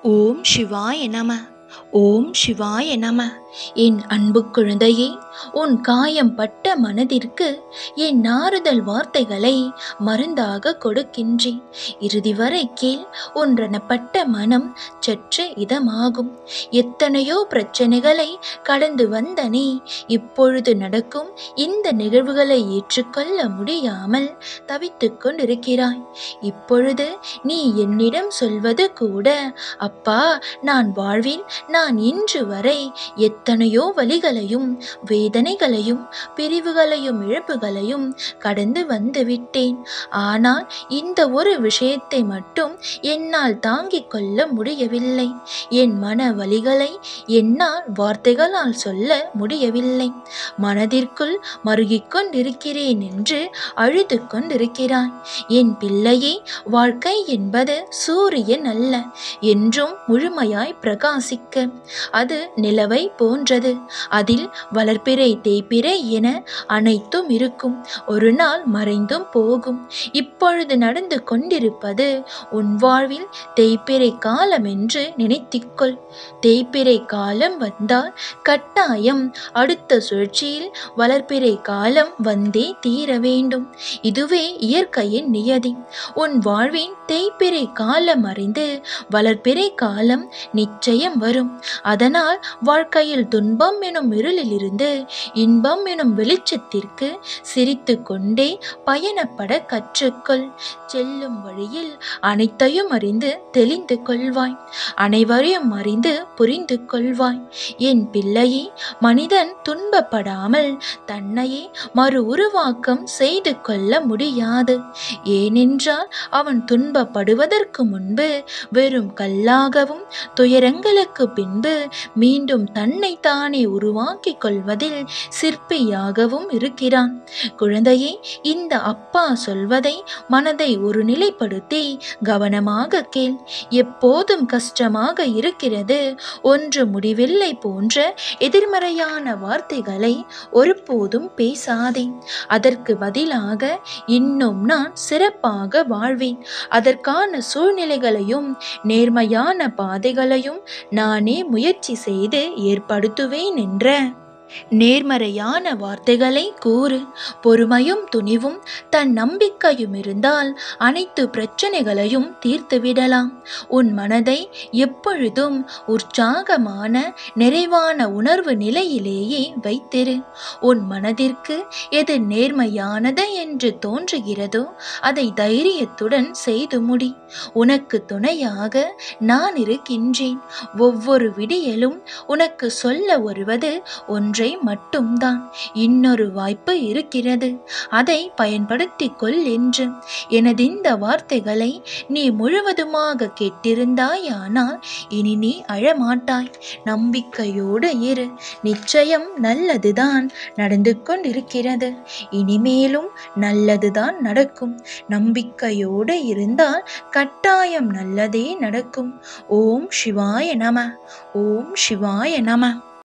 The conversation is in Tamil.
ஓம் சிவாய நம ஓம் சிவாய நம என் அன்பு குழந்தையே உன் காயம் பட்ட மனதிற்கு என் நாறுதல் வார்த்தைகளை மருந்தாக கொடுக்கின்றேன் இறுதி வரை கேள் ஒன்றனப்பட்ட மனம் சற்று இதமாகும் எத்தனையோ பிரச்சனைகளை கடந்து வந்த நீ இப்பொழுது நடக்கும் இந்த நிகழ்வுகளை ஏற்றுக்கொள்ள முடியாமல் தவித்துக் கொண்டிருக்கிறாய் இப்பொழுது நீ என்னிடம் சொல்வது கூட அப்பா நான் வாழ்வில் நான் இன்று வரை எத்தனையோ வழிகளையும் வேதனைகளையும் பிரிவுகளையும் இழப்புகளையும் கடந்து வந்து விட்டேன் ஆனால் இந்த ஒரு விஷயத்தை மட்டும் என்னால் தாங்கிக் கொள்ள முடியவில்லை என் மன வலிகளை என்னால் வார்த்தைகளால் சொல்ல முடியவில்லை மனதிற்குள் மருகிக் கொண்டிருக்கிறேன் என்று அழுது கொண்டிருக்கிறாய் என் பிள்ளையே வாழ்க்கை என்பது சூரியன் அல்ல என்றும் முழுமையாய் பிரகாசிக்க அது நிலவை போன்றது அதில் வளர்ப்பிறை தேய்ப்பிறை என அனைத்தும் இருக்கும் ஒரு நாள் மறைந்தும் போகும் இப்பொழுது நடந்து கொண்டிருப்பது உன் வாழ்வில் தேய்ப்பிறை காலம் என்று நினைத்திக்கொள் தேய்ப்பிறை காலம் வந்தால் கட்டாயம் அடுத்த சுழற்சியில் வளர்ப்பிறை காலம் வந்தே தீர வேண்டும் இதுவே இயற்கையின் நியதி உன் வாழ்வின் தேய்ப்பிறை காலம் அறிந்து வளர்ப்பிறை காலம் நிச்சயம் வரும் அதனால் வாழ்க்கையில் துன்பம் எனும் இருளிலிருந்து இன்பம் எனும் வெளிச்சத்திற்கு சிரித்து கொண்டே பயணப்பட கற்றுக்கொள் செல்லும் வழியில் அனைத்தையும் அறிந்து தெளிந்து கொள்வாய் அனைவரையும் அறிந்து புரிந்து கொள்வாய் என் பிள்ளையே மனிதன் துன்பப்படாமல் தன்னையே மறு உருவாக்கம் செய்து கொள்ள முடியாது ஏனென்றால் அவன் துன்பப்படுவதற்கு முன்பு வெறும் கல்லாகவும் துயரங்களுக்கு பின்பு மீண்டும் தன்னை தானே உருவாக்கிக் கொள்வதில் சிற்பியாகவும் இருக்கிறான் குழந்தையே இந்த அப்பா சொல்வதை மனதை ஒரு நிலைப்படுத்தி கவனமாக கேள் எப்போதும் கஷ்டமாக இருக்கிறது ஒன்று முடிவில்லை போன்ற எதிர்மறையான வார்த்தைகளை ஒருபோதும் பேசாதே அதற்கு பதிலாக இன்னும் நான் சிறப்பாக வாழ்வேன் அதற்கான சூழ்நிலைகளையும் நேர்மையான பாதைகளையும் நானே முயற்சி செய்து ஏற்படுத்துவேன் என்ற நேர்மறையான வார்த்தைகளை கூறு பொறுமையும் துணிவும் தன் நம்பிக்கையும் இருந்தால் அனைத்து பிரச்சனைகளையும் தீர்த்து விடலாம் உன் மனதை எப்பொழுதும் உற்சாகமான நிறைவான உணர்வு நிலையிலேயே வைத்திரு உன் மனதிற்கு எது நேர்மையானது என்று தோன்றுகிறதோ அதை தைரியத்துடன் செய்து முடி உனக்கு துணையாக நான் இருக்கின்றேன் ஒவ்வொரு விடியலும் உனக்கு சொல்ல வருவது ஒன்று ஒன்றை மட்டும்தான் இன்னொரு வாய்ப்பு இருக்கிறது அதை பயன்படுத்திக் கொள் என்று எனது இந்த வார்த்தைகளை நீ முழுவதுமாக கேட்டிருந்தாயானால் இனி நீ அழமாட்டாய் நம்பிக்கையோடு இரு நிச்சயம் நல்லதுதான் நடந்து கொண்டிருக்கிறது இனிமேலும் நல்லதுதான் நடக்கும் நம்பிக்கையோடு இருந்தால் கட்டாயம் நல்லதே நடக்கும் ஓம் சிவாய நம ஓம் சிவாய நம